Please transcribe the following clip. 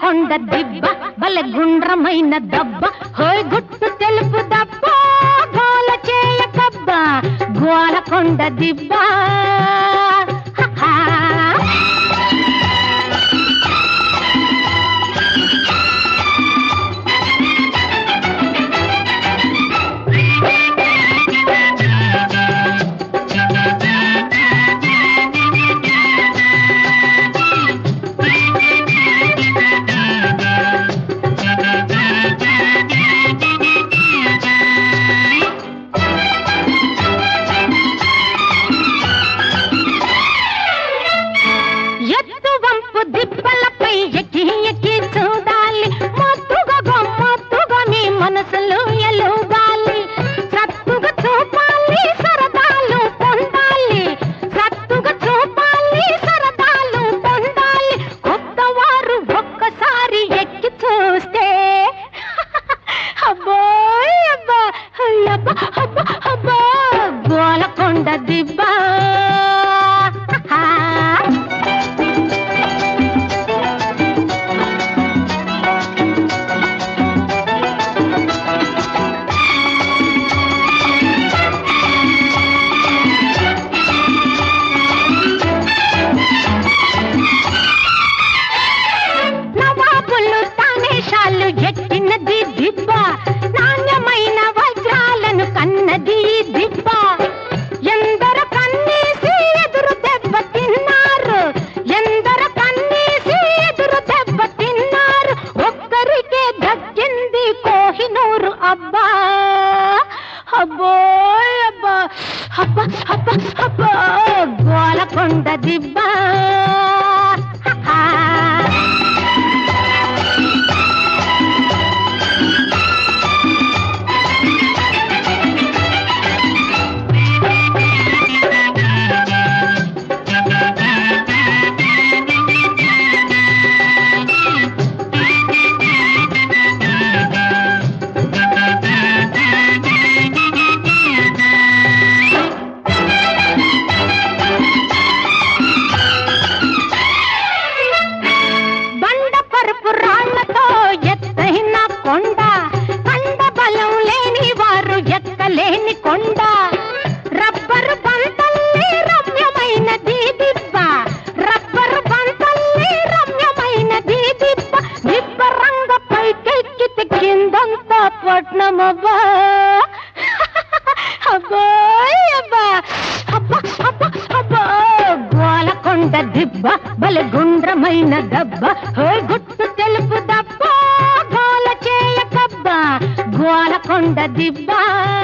కొండ దిబ్బ బలె గుండ్రమైన దబ్బ హోయ్ గుట్టు తెలుపు దబ్బ గోల చేయ కబ్బ గోల కొండ దిబ్బ హహా. ఎత్తు వంపు దిబ్బలపై ఎక్కి ఎక్కి చూడాలి మత్తుగా గమ్మత్తుగా మీ మనసులో ఎలుగాలి సత్తుగా చూపాలి సరదాలు పొందాలి సత్తుగా చూపాలి సరదాలు పొందాలి కొత్త వారు ఒక్కసారి ఎక్కి చూస్తే అబ్బోయ్ అబ్బా అబ్బా అబ్బా అబ్బా గోలకొండ దిబ్బా నవాబులు తానేషాలు ఎక్కినది దిబ్బ నాణ్యమైన వజ్రాలను కన్నది ఈ దిబ్బ ఎందరు కన్నీసి ఎదురు దెబ్బ తిన్నారు ఎందరు కన్నీసి ఎదురు దెబ్బ తిన్నారు ఒక్కరికే దక్కింది కోహినూరు అబ్బా అబ్బోయ్ అబ్బా అబ్బా అబ్బా అబ్బా గోలకొండ దిబ్బా హా బండ పరుపు రాళ్లతో ఎత్తైన కొండ కండ బలం లేని వారు ఎక్కలేని కొండ రబ్బరు బంతల్లి రమ్యమైన దిబ్బ రబ్బరు బంతల్లి రమ్యమైన దిబ్బ దిబ్బ రంగ పైకెక్కితే కిందంతా పట్నమబ్బా అబ్బాయ్ అబ్బా అబ్బా అబ్బా అబ్బా గోలకొండ దిబ్బ బలె గుండ్రమైన దబ్బ హోయ్ గుట్టు తెలుపు దబ్బ గోల చేయ కబ్బ గోలకొండ దిబ్బ